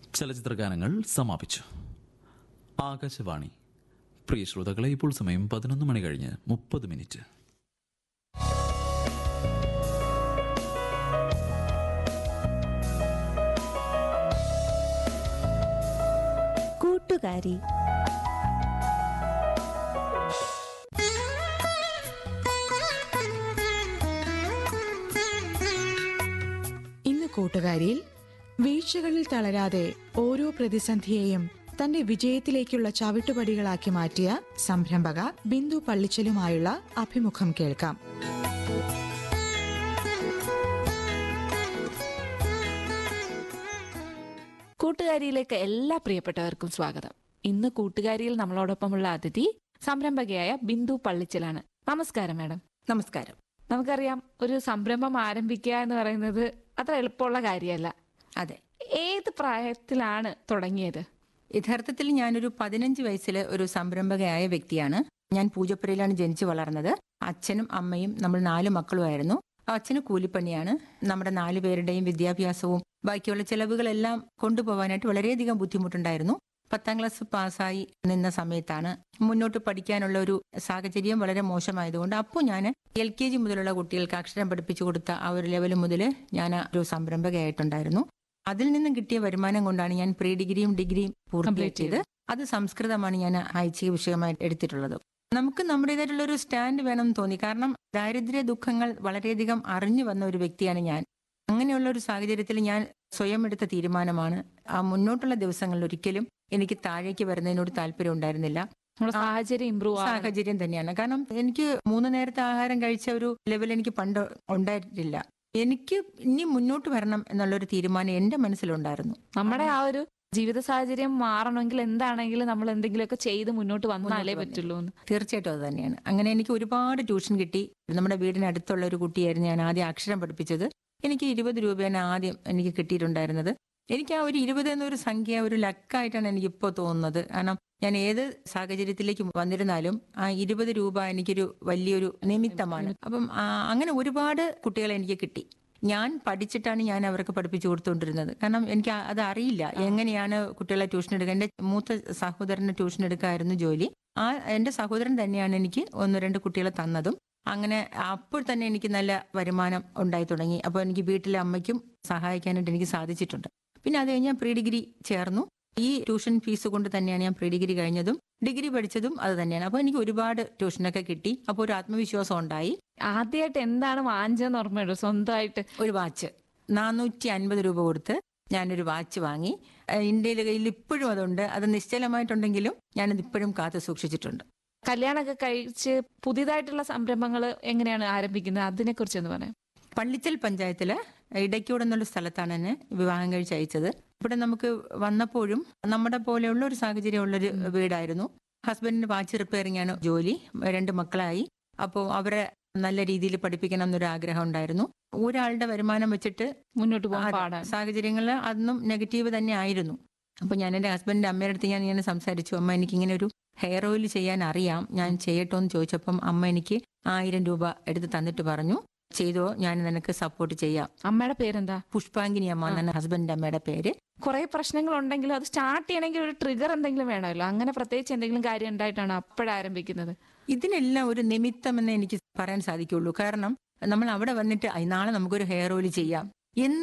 ചലച്ചിത്ര ഗാനങ്ങൾ സമാപിച്ചു ആകാശവാണി പ്രിയ ശ്രോതാക്കളെ ഇപ്പോൾ സമയം പതിനൊന്ന് മണി കഴിഞ്ഞ് മുപ്പത് മിനിറ്റ് കൂട്ടുകാരി ഇന്ന് കൂട്ടുകാരിയിൽ വീഴ്ചകളിൽ തളരാതെ ഓരോ പ്രതിസന്ധിയെയും തന്റെ വിജയത്തിലേക്കുള്ള ചവിട്ടുപടികളാക്കി മാറ്റിയ സംരംഭക ബിന്ദു പള്ളിച്ചലുമായുള്ള അഭിമുഖം കേൾക്കാം കൂട്ടുകാരിയിലേക്ക് എല്ലാ പ്രിയപ്പെട്ടവർക്കും സ്വാഗതം ഇന്ന് കൂട്ടുകാരിയിൽ നമ്മളോടൊപ്പമുള്ള അതിഥി സംരംഭകയായ ബിന്ദു പള്ളിച്ചലാണ് നമസ്കാരം മാഡം നമസ്കാരം നമുക്കറിയാം ഒരു സംരംഭം ആരംഭിക്കുക എന്ന് പറയുന്നത് അത്ര എളുപ്പമുള്ള കാര്യമല്ല അതെ ഏത് പ്രായത്തിലാണ് തുടങ്ങിയത് യഥാർത്ഥത്തിൽ ഞാനൊരു പതിനഞ്ച് വയസ്സിൽ ഒരു സംരംഭകയായ വ്യക്തിയാണ് ഞാൻ പൂജപ്പുരയിലാണ് ജനിച്ചു വളർന്നത് അച്ഛനും അമ്മയും നമ്മൾ നാല് മക്കളുമായിരുന്നു അച്ഛന് കൂലിപ്പണിയാണ് നമ്മുടെ നാലു പേരുടെയും വിദ്യാഭ്യാസവും ബാക്കിയുള്ള ചെലവുകളെല്ലാം കൊണ്ടുപോകാനായിട്ട് വളരെയധികം ബുദ്ധിമുട്ടുണ്ടായിരുന്നു പത്താം ക്ലാസ് പാസ്സായി നിന്ന സമയത്താണ് മുന്നോട്ട് പഠിക്കാനുള്ള ഒരു സാഹചര്യം വളരെ മോശമായതുകൊണ്ട് അപ്പോൾ ഞാൻ എൽ കെ ജി മുതലുള്ള കുട്ടികൾക്ക് അക്ഷരം പഠിപ്പിച്ചു കൊടുത്ത ആ ഒരു ലെവൽ മുതൽ ഞാൻ ഒരു സംരംഭകയായിട്ടുണ്ടായിരുന്നു അതിൽ നിന്നും കിട്ടിയ വരുമാനം കൊണ്ടാണ് ഞാൻ പ്രീ ഡിഗ്രിയും ഡിഗ്രിയും പൂർത്തിയാക്കിയത് അത് സംസ്കൃതമാണ് ഞാൻ ഐച്ഛിക വിഷയമായി എടുത്തിട്ടുള്ളത് നമുക്ക് നമ്മുടേതായിട്ടുള്ള ഒരു സ്റ്റാൻഡ് വേണമെന്ന് തോന്നി കാരണം ദാരിദ്ര്യ ദുഃഖങ്ങൾ വളരെയധികം അറിഞ്ഞു വന്ന ഒരു വ്യക്തിയാണ് ഞാൻ അങ്ങനെയുള്ള ഒരു സാഹചര്യത്തിൽ ഞാൻ സ്വയം എടുത്ത തീരുമാനമാണ് ആ മുന്നോട്ടുള്ള ദിവസങ്ങളിൽ ഒരിക്കലും എനിക്ക് താഴേക്ക് വരുന്നതിനോട് താല്പര്യം ഉണ്ടായിരുന്നില്ല നമ്മുടെ സാഹചര്യം ഇമ്പ്രൂവ് സാഹചര്യം തന്നെയാണ് കാരണം എനിക്ക് മൂന്ന് നേരത്തെ ആഹാരം കഴിച്ച ഒരു ലെവൽ എനിക്ക് പണ്ട് ഉണ്ടായിട്ടില്ല എനിക്ക് ഇനി മുന്നോട്ട് വരണം എന്നുള്ളൊരു തീരുമാനം എന്റെ മനസ്സിലുണ്ടായിരുന്നു നമ്മുടെ ആ ഒരു ജീവിത സാഹചര്യം മാറണമെങ്കിൽ എന്താണെങ്കിലും നമ്മൾ എന്തെങ്കിലുമൊക്കെ ചെയ്ത് മുന്നോട്ട് വന്നാലേ മുന്നോട്ട് വന്നേ. പറ്റുള്ളൂ എന്ന് തീർച്ചയായിട്ടും അത് തന്നെയാണ് അങ്ങനെ എനിക്ക് ഒരുപാട് ട്യൂഷൻ കിട്ടി നമ്മുടെ വീടിനടുത്തുള്ള ഒരു കുട്ടിയായിരുന്നു ഞാൻ ആദ്യം അക്ഷരം പഠിപ്പിച്ചത് എനിക്ക് ഇരുപത് രൂപയാണ് ആദ്യം എനിക്ക് കിട്ടിയിട്ടുണ്ടായിരുന്നത് എനിക്ക് ആ ഒരു ഇരുപത് എന്നൊരു സംഖ്യ ഒരു ലക്കായിട്ടാണ് എനിക്ക് ഇപ്പോൾ തോന്നുന്നത് കാരണം ഞാൻ ഏത് സാഹചര്യത്തിലേക്ക് വന്നിരുന്നാലും ആ ഇരുപത് രൂപ എനിക്കൊരു വലിയൊരു നിമിത്തമാണ് അപ്പം ആ, അങ്ങനെ ഒരുപാട് കുട്ടികളെ എനിക്ക് കിട്ടി ഞാൻ പഠിച്ചിട്ടാണ് ഞാൻ അവർക്ക് പഠിപ്പിച്ചു കൊടുത്തുകൊണ്ടിരുന്നത് കാരണം എനിക്ക് ആ- അത് അറിയില്ല എങ്ങനെയാണ് കുട്ടികളെ ട്യൂഷൻ എടുക്കുക എന്റെ മൂത്ത സഹോദരന് ട്യൂഷൻ എടുക്കായിരുന്നു ജോലി ആ എന്റെ സഹോദരൻ തന്നെയാണ് എനിക്ക് ഒന്ന് രണ്ട് കുട്ടികളെ തന്നതും അങ്ങനെ അപ്പോൾ തന്നെ എനിക്ക് നല്ല വരുമാനം ഉണ്ടായി തുടങ്ങി അപ്പോൾ എനിക്ക് വീട്ടിലെ അമ്മയ്ക്കും സഹായിക്കാനായിട്ട് എനിക്ക് സാധിച്ചിട്ടുണ്ട് പിന്നെ അത് കഴിഞ്ഞ് ഞാൻ പ്രീ ഡിഗ്രി ചേർന്നു ഈ ട്യൂഷൻ ഫീസ് കൊണ്ട് തന്നെയാണ് ഞാൻ പ്രീ ഡിഗ്രി കഴിഞ്ഞതും ഡിഗ്രി പഠിച്ചതും അത് തന്നെയാണ് അപ്പോൾ എനിക്ക് ഒരുപാട് ട്യൂഷനൊക്കെ കിട്ടി അപ്പോൾ ഒരു ആത്മവിശ്വാസം ഉണ്ടായി ആദ്യമായിട്ട് എന്താണ് വാങ്ങിച്ചതെന്ന് ഓർമ്മയുണ്ടോ സ്വന്തമായിട്ട് ഒരു വാച്ച് നാനൂറ്റി അൻപത് രൂപ കൊടുത്ത് ഞാനൊരു വാച്ച് വാങ്ങി ഇന്ത്യയിലെ കയ്യിൽ ഇപ്പോഴും അതുണ്ട് അത് നിശ്ചലമായിട്ടുണ്ടെങ്കിലും ഞാനത് ഇപ്പോഴും കാത്തു സൂക്ഷിച്ചിട്ടുണ്ട് കല്യാണമൊക്കെ കഴിച്ച് പുതിയതായിട്ടുള്ള സംരംഭങ്ങൾ എങ്ങനെയാണ് ആരംഭിക്കുന്നത് അതിനെ കുറിച്ച് ഒന്ന് പറയാം പള്ളിച്ചൽ പഞ്ചായത്തില് ഇടയ്ക്കോട് എന്നുള്ള സ്ഥലത്താണ് എന്നെ വിവാഹം കഴിച്ച് അയച്ചത് ഇവിടെ നമുക്ക് വന്നപ്പോഴും നമ്മുടെ പോലെയുള്ള ഒരു സാഹചര്യമുള്ളൊരു വീടായിരുന്നു ഹസ്ബൻഡിന് വാച്ച് റിപ്പയറിംഗ് ആണ് ജോലി രണ്ട് മക്കളായി അപ്പോൾ അവരെ നല്ല രീതിയിൽ പഠിപ്പിക്കണം എന്നൊരു ആഗ്രഹം ഉണ്ടായിരുന്നു ഒരാളുടെ വരുമാനം വെച്ചിട്ട് മുന്നോട്ട് പോകാൻ അതെ, പാടാണ് സാഹചര്യങ്ങൾ അന്നും നെഗറ്റീവ് തന്നെ ആയിരുന്നു അപ്പൊ ഞാൻ എന്റെ ഹസ്ബൻഡിന്റെ അമ്മയുടെ അടുത്ത് ഞാൻ ഇങ്ങനെ സംസാരിച്ചു അമ്മ എനിക്ക് ഇങ്ങനെ ഒരു ഹെയർ ഓയിൽ ചെയ്യാൻ അറിയാം ഞാൻ ചെയ്യട്ടോ എന്ന് ചോദിച്ചപ്പം അമ്മ എനിക്ക് ആയിരം രൂപ എടുത്ത് തന്നിട്ട് പറഞ്ഞു ചെയ്തോ ഞാൻ നിനക്ക് സപ്പോർട്ട് ചെയ്യാം അമ്മയുടെ പേരെന്താ പുഷ്പാങ്കിനി അമ്മ എന്നാണ് ഹസ്ബൻഡിന്റെ അമ്മയുടെ പേര് കുറെ പ്രശ്നങ്ങൾ ഉണ്ടെങ്കിലും അത് സ്റ്റാർട്ട് ചെയ്യണമെങ്കിൽ ഒരു ട്രിഗർ എന്തെങ്കിലും വേണമല്ലോ അങ്ങനെ പ്രത്യേകിച്ച് എന്തെങ്കിലും കാര്യം ഉണ്ടായിട്ടാണ് അപ്പോഴാരംഭിക്കുന്നത് ഇതിനെല്ലാം ഒരു നിമിത്തം എന്ന് എനിക്ക് പറയാൻ സാധിക്കുള്ളൂ കാരണം നമ്മൾ അവിടെ വന്നിട്ട് "ഐ, നാളെ നമുക്കൊരു ഹെയർ ഓയിൽ ചെയ്യാം എന്ന്